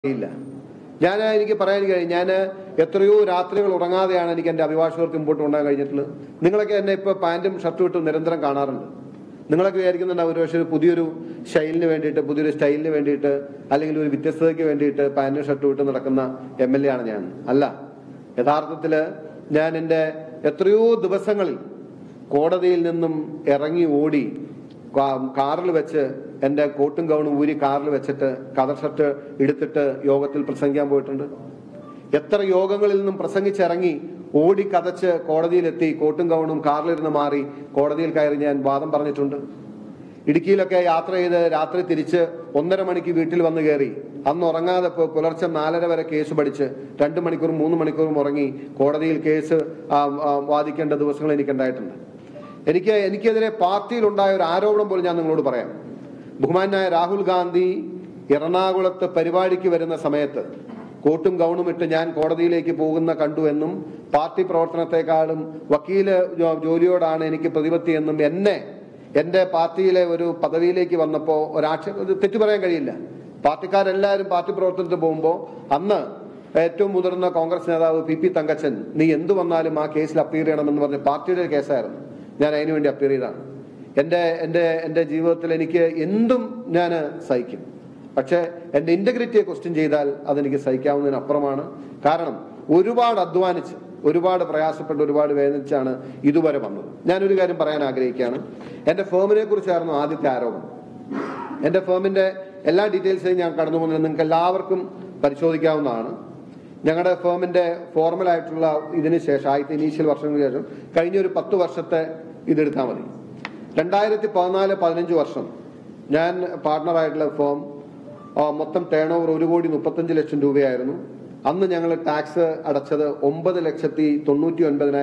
ഇല്ല ഞാൻ എനിക്ക് പറയാൻ കഴിയും ഞാൻ എത്രയോ രാത്രികൾ ഉറങ്ങാതെയാണ് എനിക്ക് എന്റെ അഭിഭാഷകർക്ക് മുമ്പോട്ട് കൊണ്ടുപോകാൻ കഴിഞ്ഞിട്ടുള്ളത് നിങ്ങളൊക്കെ എന്നെ ഇപ്പൊ പാന്റും ഷർട്ടും ഇട്ട് നിരന്തരം കാണാറുണ്ട് നിങ്ങളൊക്കെ വിചാരിക്കുന്നുണ്ടാവും ഒരു പക്ഷേ ഒരു പുതിയൊരു സ്റ്റൈലിന് വേണ്ടിയിട്ട് പുതിയൊരു സ്റ്റൈലിന് വേണ്ടിയിട്ട് അല്ലെങ്കിൽ ഒരു വ്യത്യസ്തതയ്ക്ക് വേണ്ടിയിട്ട് പാന്റും ഷർട്ടും ഇട്ട് നടക്കുന്ന എം എൽ എ ആണ് ഞാൻ അല്ല യഥാർത്ഥത്തില് ഞാൻ എന്റെ എത്രയോ ദിവസങ്ങളിൽ കോടതിയിൽ നിന്നും ഇറങ്ങി ഓടി കാ- കാറിൽ വെച്ച് എന്റെ കോട്ടും ഗൗണും ഊരി കാറിൽ വെച്ചിട്ട് കതർ ഷർട്ട് എടുത്തിട്ട് യോഗത്തിൽ പ്രസംഗിക്കാൻ പോയിട്ടുണ്ട് എത്ര യോഗങ്ങളിൽ നിന്നും പ്രസംഗിച്ചിറങ്ങി ഓടി കതച്ച് കോടതിയിലെത്തി കോട്ടും ഗൗണും കാറിലിരുന്ന് മാറി കോടതിയിൽ കയറി ഞാൻ വാദം പറഞ്ഞിട്ടുണ്ട് ഇടുക്കിയിലൊക്കെ യാത്ര ചെയ്ത് രാത്രി തിരിച്ച് ഒന്നര മണിക്ക് വീട്ടിൽ വന്ന് കയറി അന്ന് ഉറങ്ങാതെ പു- പുലർച്ചെ നാലര വരെ കേസ് പഠിച്ച് രണ്ട് മണിക്കൂറും മൂന്ന് മണിക്കൂറും ഉറങ്ങി കോടതിയിൽ കേസ് ആ, ആ, വാദിക്കേണ്ട ദിവസങ്ങൾ എനിക്കുണ്ടായിട്ടുണ്ട് എനിക്ക് എനിക്കെതിരെ പാർട്ടിയിലുണ്ടായ ഒരു ആരോപണം പോലും ഞാൻ നിങ്ങളോട് പറയാം ബഹുമാനായ രാഹുൽ ഗാന്ധി എറണാകുളത്ത് പരിപാടിക്ക് വരുന്ന സമയത്ത് കോട്ടും ഗൗണും ഇട്ട് ഞാൻ കോടതിയിലേക്ക് പോകുന്ന കണ്ടു എന്നും പാർട്ടി പ്രവർത്തനത്തെക്കാളും വക്കീല് ജോ- ജോലിയോടാണ് എനിക്ക് പ്രതിപത്തി എന്നും എന്നെ എന്റെ പാർട്ടിയിലെ ഒരു പദവിയിലേക്ക് വന്നപ്പോ ഒരാക്ഷേപ ഇത് തെറ്റു പറയാൻ കഴിയില്ല പാർട്ടിക്കാരെല്ലാവരും പാർട്ടി പ്രവർത്തനത്തിന് പോകുമ്പോൾ അന്ന് ഏറ്റവും മുതിർന്ന കോൺഗ്രസ് നേതാവ് പി പി തങ്കച്ചൻ നീ എന്തു വന്നാലും ആ കേസിൽ അപ്പീർ ചെയ്യണമെന്ന് പറഞ്ഞ് പാർട്ടിയുടെ ഒരു കേസായിരുന്നു ഞാൻ അതിനു വേണ്ടി അപ്പീർ ചെയ്താണ് എന്റെ എന്റെ എന്റെ ജീവിതത്തിൽ എനിക്ക് എന്തും ഞാൻ സഹിക്കും പക്ഷേ എന്റെ ഇന്റഗ്രിറ്റിയെ ക്വസ്റ്റ്യൻ ചെയ്താൽ അതെനിക്ക് സഹിക്കാവുന്നതിന് അപ്പുറമാണ് കാരണം ഒരുപാട് അധ്വാനിച്ച് ഒരുപാട് പ്രയാസപ്പെട്ട് ഒരുപാട് വേദനിച്ചാണ് ഇതുവരെ വന്നത് ഞാനൊരു കാര്യം പറയാൻ ആഗ്രഹിക്കുകയാണ് എന്റെ ഫേമിനെ കുറിച്ചായിരുന്നു ആദ്യത്തെ ആരോപണം എന്റെ ഫേമിന്റെ എല്ലാ ഡീറ്റെയിൽസും ഞാൻ കടന്നു പോകുന്നത് നിങ്ങൾക്ക് എല്ലാവർക്കും പരിശോധിക്കാവുന്നതാണ് ഞങ്ങളുടെ ഫേമിന്റെ ഫോർമൽ ആയിട്ടുള്ള ഇതിന് ശേഷം ആദ്യത്തെ ഇനീഷ്യൽ വർഷങ്ങൾക്ക് ശേഷം കഴിഞ്ഞ ഒരു പത്ത് വർഷത്തെ ഇതെടുത്താൽ മതി രണ്ടായിരത്തി പതിനാല് പതിനഞ്ച് വർഷം ഞാൻ പാർട്ട്ണറായിട്ടുള്ള ഫേം ആ, മൊത്തം ടേൺ ഓവർ ഒരു കോടി മുപ്പത്തഞ്ച് ലക്ഷം രൂപയായിരുന്നു അന്ന് ഞങ്ങൾ ടാക്സ് അടച്ചത് ഒമ്പത് ലക്ഷത്തി തൊണ്ണൂറ്റി ഒൻപതിനായിരം